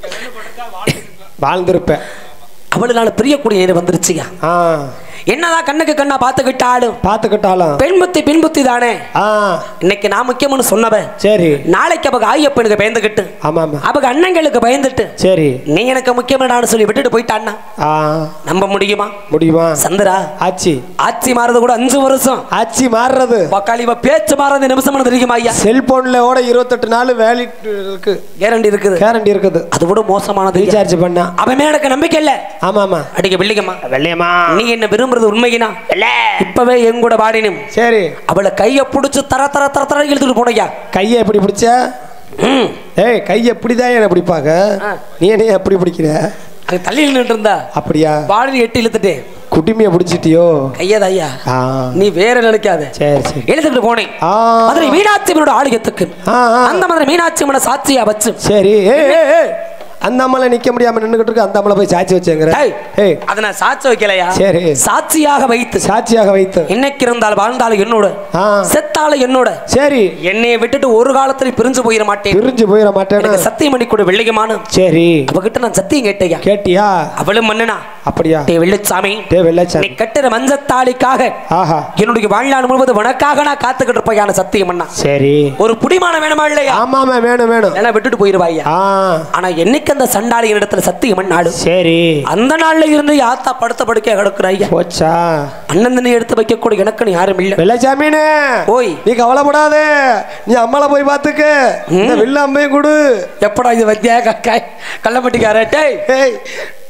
வாழ்ந்திருப்பேன் அவளுனால பிரியக்கூடிய நேரம் வந்துருச்சுயா ஆ என்னதான் கண்ணுக்கு கண்ணா பார்த்துக்கிட்டாலும் பார்த்துக்கிட்டாலும் பெண் புத்தி பின் புத்தி தானே ஆ இன்னைக்கு நான் முக்கியம்னு சொன்னவன் சரி நாளைக்கு அவங்க ஆயப்பனுக்கு பயந்துக்கிட்டு ஆமா ஆமா அவங்க அண்ணங்களுக்கு பயந்துட்டு சரி நீ எனக்கு முக்கியமானு சொல்லி விட்டுட்டு போயிட்டான்னா ஆ நம்ப முடியுமா முடியுமா சந்திரா ஆச்சி ஆட்சி மாறது கூட அஞ்சு வருஷம் ஆச்சி மாறுறது பக்காளி இவ பேச்சு மாறது நிமிஷம் தெரியுமா ஐயா செல்போன்ல ஓட இருபத்தெட்டு நாள் வேலி இருக்கு கேரண்டி இருக்குது கேரண்டி இருக்குது அது கூட மோசமானது ஐயா. ரீசார்ஜ் பண்ணா அவன் மேல எனக்கு நம்பிக்கை இல்ல ஆமா ஆமா அடிக்க வெள்ளிக்கம்மா வெள்ளையம்மா நீ என்ன விரும்புறது உண்மையினா இப்பவே என் கூட வாடினும் சரி அவளை கைய புடிச்சு தர தர தர தர இழுத்துட்டு போனையா கையை எப்படி பிடிச்ச ம் ஏய் கையை எப்படிதான் என்ன பிடிப்பாங்க ஆ. நீ என்ன எப்படி பிடிக்கிற அது தள்ளி நின்று இருந்தா அப்படியா வாடி எட்டி இழுத்துட்டேன் குடுமைய பிடிச்சிட்டியோ கையதா ஐயா ஆ நீ வேற நினைக்காத சரி சரி இழுத்துட்டு போனேன் ஆ மதுரை மீனாட்சி அம்மனோட ஆலயத்துக்கு ஆ, ஆ. அந்த மதுரை மீனாட்சி அம்மனை சாட்சியா வச்சு சரி ஏய் ஏய், ஏய் அந்த அம்மலை நிக்க முடியாம நின்னுகிட்டு இருக்கு அந்த அம்மலை போய் சாட்சி வச்சேங்கிற டேய், ஏய் அதை நான் சாட்சி வைக்கலையா சரி. சாட்சியாக வைத்து சாட்சியாக வைத்து இன்னைக்கு இருந்தால் வாழ்ந்தாலும் என்னோட ஆ செத்தாலும் என்னோட சரி என்னைய விட்டுட்டு ஒரு காலத்துல பிரிஞ்சு போயிட மாட்டேன் பிரிஞ்சு போயிட மாட்டேன்னு எனக்கு சத்தியம் பண்ணி கூட வெள்ளிகமான சரி அவகிட்ட நான் சத்தியம் கேட்டையா கேட்டியா அவளும் மன்னனா அப்படியா டே வெள்ளிச்சாமி டே நீ வெள்ளச்சாமி கட்டுற மஞ்சத்தாளிக்காக ஆஹா என்னுடைய வாழ்நாள் முழுவதும் உனக்காக நான் காத்துக்கிட்டு இருப்பையான சத்தியம் பண்ணா சரி ஒரு புடிமானம் வேணுமா இல்லையா ஆமாமா வேணும் வேணும் இல்லைன்னா விட்டுட்டு போயிருவாய்யா ஆ ஆனா என்னைக்கு அந்த சண்டாளி இடத்துல சத்தியம் பண்ணாலும் சரி அந்த நாள்ல இருந்து யாத்தா படுத்த படுக்க கிடக்குறாய்யா போச்சா அண்ணன் தண்ணி எடுத்து வைக்க கூட எனக்குன்னு யாரும் இல்ல வெள்ளச்சாமினே ஓய் நீ கவலைப்படாத நீ அம்மால போய் பாத்துக்க இந்த வில்ல அம்மையும் கொடு எப்படா இது வத்தியா கக்காய் கள்ளப்பட்டிக்கார டேய் ஏய்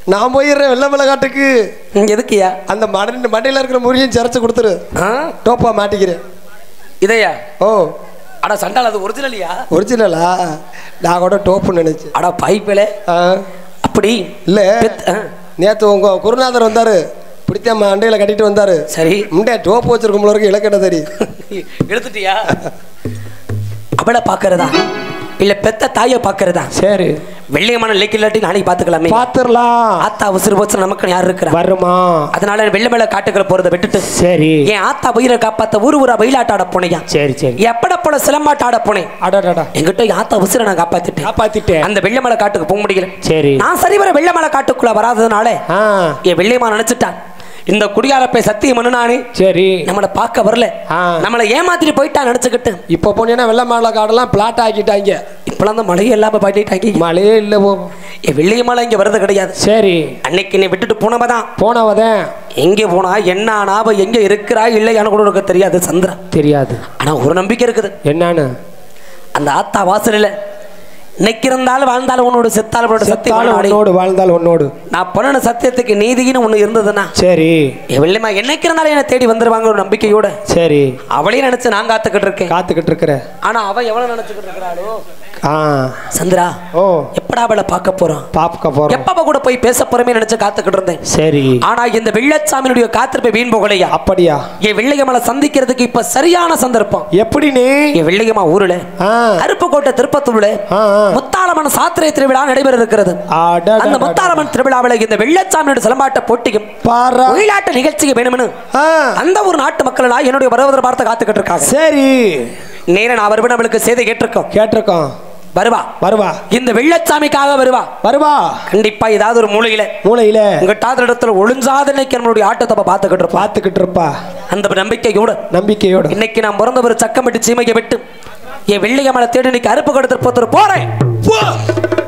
நான் போயிடுறேன் வெள்ளை மிளகாட்டுக்கு இங்க எதுக்குயா அந்த மடை மண்டையில் இருக்கிற முறியும் சிறச்சு கொடுத்துரு ஆ? டோப்பா மாட்டிக்கிறேன் இதையா ஓ அட சண்டால் அது ஒரிஜினலியா ஒரிஜினலா நான் கூட டோப்புன்னு நினைச்சேன் அட பைப்பிலே ஆ, அப்படி இல்ல பெத்- ஆ, நேத்து உங்க குருநாதர் வந்தாரு பிடித்த மண்டையில கட்டிட்டு வந்தாரு சரி முண்டே டோப்பு வச்சிருக்கும் போல இருக்கு இலக்கண தறி எடுத்துட்டியா அவளை பாக்குறதா இல்ல பெத்த தாயை பாக்குறதா சரி வெள்ளையமான லேக்கு இல்லாட்டி நாளைக்கு பாத்துக்கலாமே பாத்துரலாம் ஆத்தா உசுறு போச்சு நமக்கு யார் இருக்கிறா வருமா அதனால வெள்ளை மேல காட்டுக்கிற போறதை விட்டுட்டு சரி என் ஆத்தா உயிரை காப்பாத்த ஊரு ஊரா வெயிலாட்டாட போனையா சரி சரி எப்பட போல சிலம்பாட்டாட போனேன் அடாடாடா என்கிட்ட என் ஆத்தா உசுரை நான் காப்பாத்திட்டேன் காப்பாத்திட்டேன் அந்த வெள்ளை மலை காட்டுக்கு போக முடியல சரி நான் சரிவர வெள்ளை மலை காட்டுக்குள்ள வராததுனால ஆ என் வெள்ளையம்மா நினைச்சிட்டான் இந்த குடியாரப்பை சத்தியம் மனுனானே சரி நம்மளை பார்க்க வரல ஆ. நம்மளை ஏமாத்திட்டு போயிட்டா நினைச்சுக்கிட்டு இப்போ போனீங்கன்னா வெள்ளை மாலை காடெல்லாம் பிளாட் ஆக்கிட்டாங்க இப்பெல்லாம் அந்த மழையே இல்லாம பாட்டிட்டாங்க மழையே இல்லை போ என் வெள்ளையம்மால இங்க வர்றது கிடையாது சரி அன்னைக்கு நீ விட்டுட்டு போனவதான் போனவதேன் எங்கே போனா என்ன ஆனாவ எங்க இருக்கிறா இல்லையான்னு கூட எனக்கு தெரியாது சந்திரா தெரியாது ஆனா ஒரு நம்பிக்கை இருக்குது என்னன்னு அந்த ஆத்தா வாசலில் இன்னைக்கு இருந்தாலும் வாழ்ந்தாலும் உன்னோட செத்தாலும் உன்னோட சத்தியம் செத்தாலும் நாளை. உன்னோடு வாழ்ந்தால் உன்னோடு நான் பண்ணின சத்தியத்துக்கு நீதின்னு ஒண்ணு இருந்ததுன்னா சரி என் வெள்ளைமா என்னைக்கு இருந்தாலும் என்னை தேடி வந்துருவாங்க ஒரு நம்பிக்கையோட சரி அவளையும் நினைச்சு நான் காத்துக்கிட்டு இருக்கேன் காத்துக்கிட்டு இருக்கிற ஆனா அவ எவ்வளவு நினைச்சுக்கிட்டு இருக்கிறாளோ ஆ சந்திரா ஓ எப்படா அவளை பார்க்க போறோம் பாப்க போறோம் எப்ப அவ கூட போய் பேச போறமே நினைச்சு காத்துக்கிட்டு இருந்தேன் சரி ஆனா இந்த வெள்ளச்சாமியினுடைய காத்திருப்பை வீண் போகலையா அப்படியா என் வெள்ளையம்மலை சந்திக்கிறதுக்கு இப்ப சரியான சந்தர்ப்பம் எப்படி நீ என் வெள்ளையம்மா ஊருல ஆ அருப்புக்கோட்டை திருப்பத்தூர்ல ஆ, ஆ. முத்தாளம்மன் சாத்திரை திருவிழா நடைபெற இருக்கிறது அடடடடட. அந்த முத்தாளம்மன் திருவிழாவில் இந்த வெள்ளச்சாமியோட சிலம்பாட்ட போட்டியும் பாரா ஒயிலாட்ட நிகழ்ச்சிக்கு வேணும்னு ஆ அந்த ஒரு நாட்டு மக்கள் எல்லாம் என்னுடைய வருவதை பார்த்து காத்துக்கிட்டு இருக்காங்க சரி நேர நான் வருவேன் நம்மளுக்கு செய்தி கேட்டிருக்கோம் கேட்டிருக்கோம் வருவா வருவா இந்த வெள்ளச்சாமிக்காக வருவா வருவா கண்டிப்பா ஏதாவது ஒரு மூலையில மூளையில உங்கட்டாத இடத்துல ஒளிஞ்சாத இன்னைக்கு நம்மளுடைய ஆட்டத்தை அப்ப பார்த்துக்கிட்டு இருப்பா பார்த்துக்கிட்டு இருப்பா அந்த நம்பிக்கையோட நம்பிக்கையோட இன்னைக்கு நான் பிறந்த ஒரு சக்கமிட்டு சீமையை விட்டு என் வெள்ளையம்மலை தேடி இன்னைக்கு அருப்பு கொடுத்து போறேன்